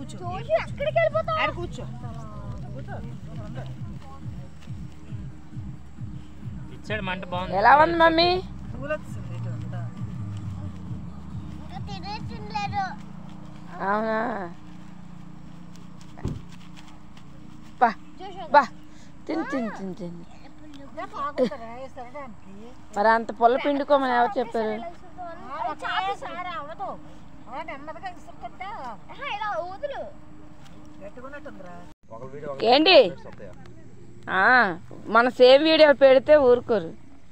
కూర్చో చూసి ఎక్కడికి వెళ్ళిపోతావు ఆడ కూర్చో కూర్చో ఇటు సైడ్ మంట బాగుంది ఎలా ఉంది మమ్మీ పూలు వచ్చింది ఇటు అంతా ఇంకా తినేసిండలేదు అవునా బా బా తిని తిని తిని తిని బాగుంటారా సరడానికి మరి అంత పొల్ల పిండుకోమని ఎవరు చెప్పారు సారా అవడదు నెమ్మదిగా ఇసురుకుంటా ఆహా, ఇలా ఊదులు గట్టుకున్నట్టుందిరా ఏంటి ఆ, మన సేవ్ వీడియో పెడితే ఊరుకోరు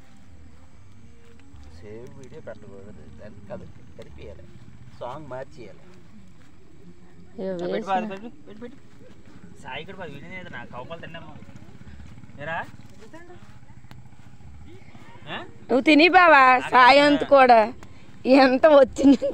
సేవ్ వీడియో పెట్టకూడదు దాన్ని కలి కలిపియాలి సాంగ్ మార్చేయాలి అయ్యో, పెట్టు వేసిన. బాదు, పెట్టు, పెట్టు, పెట్టు. సాయి ఇక్కడ బాదు వీడియో లేదు నాకు కవపాలు తిన్నాము ఏరా ఆ? నువ్వు తిని బావా సాయంత్ కూడా ఎంత వచ్చింది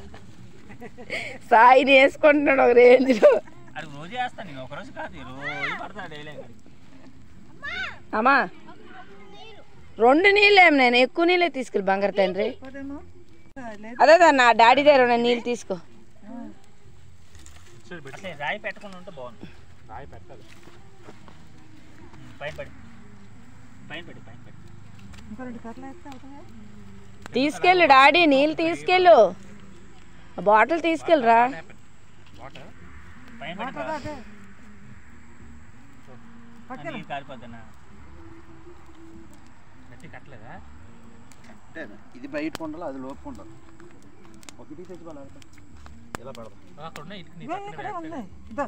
సాయిని వేసుకుంటున్నాడు ఒక రేంజ్లో అది రోజు వేస్తాను నేను ఒకరోజు కాదు రోజు పడతాను డైలీ అమ్మా రెండు నీళ్ళేం నేను ఎక్కువ నీళ్ళే తీసుకెళ్ళి బంగారు తండ్రి అదేమో లేదు అదే దా నా డాడీ దగ్గర ఉన్న నీళ్ళు తీసుకో అసలు రాయి పెట్టకుండా ఉంటే బాగుంది రాయి పెట్టాలి పైన పడి పైన పెట్టి పైన పెట్టి ఇంకో రెండు కర్రలు వేస్తే అవుతాయా తీసుకెళ్ళు డాడీ నీళ్ళు తీసుకెళ్ళు ఆ బాటిల్ తీసుకెళ్ళరా వాటర్ పైన పెట్టి అదే అదే ఆ నీళ్ళు కారిపోద్దన్నా గట్టి కట్టలేదా అంతేనా? ఇది బయట ఉండాలి అది లోపు ఉండాలి ఒకటి తెచ్చి వాళ్ళు ఇలా పెడదాం అక్కడ ఉన్నాయి ఇటుక నీ ఇవే పక్కన ఇక్కడే పెట్టు. ఉన్నాయి ఇదో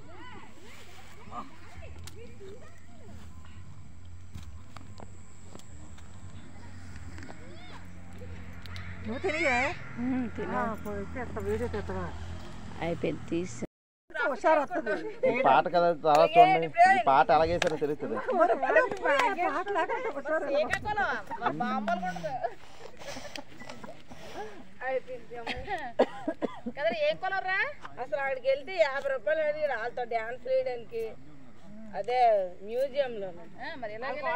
నువ్వు తిరిగే ఎట్ట వీడియో తెత్తగా అయిపోయింది తీసి హుషారు వస్తుంది ఈ పాట కదా చాలా చూడండి ఈ పాట ఎలాగేసారో తెలుస్తుంది మరి పాట లేకుండా హుషారు. కదా ఏం కొనరా అసలు అక్కడికి వెళ్తే యాభై రూపాయలు అది వాళ్ళతో డ్యాన్స్ వేయడానికి అదే మ్యూజియం లో మరి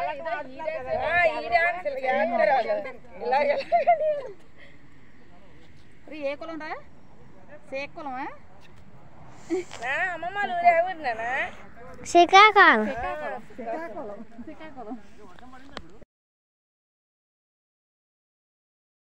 ఈ డ్యాన్స్ ఇలాగే ఏ కులం రా సేక్ కులమా అమ్మమ్మ నువ్వు ఎవరినా శ్రీకాకుళం శ్రీకాకుళం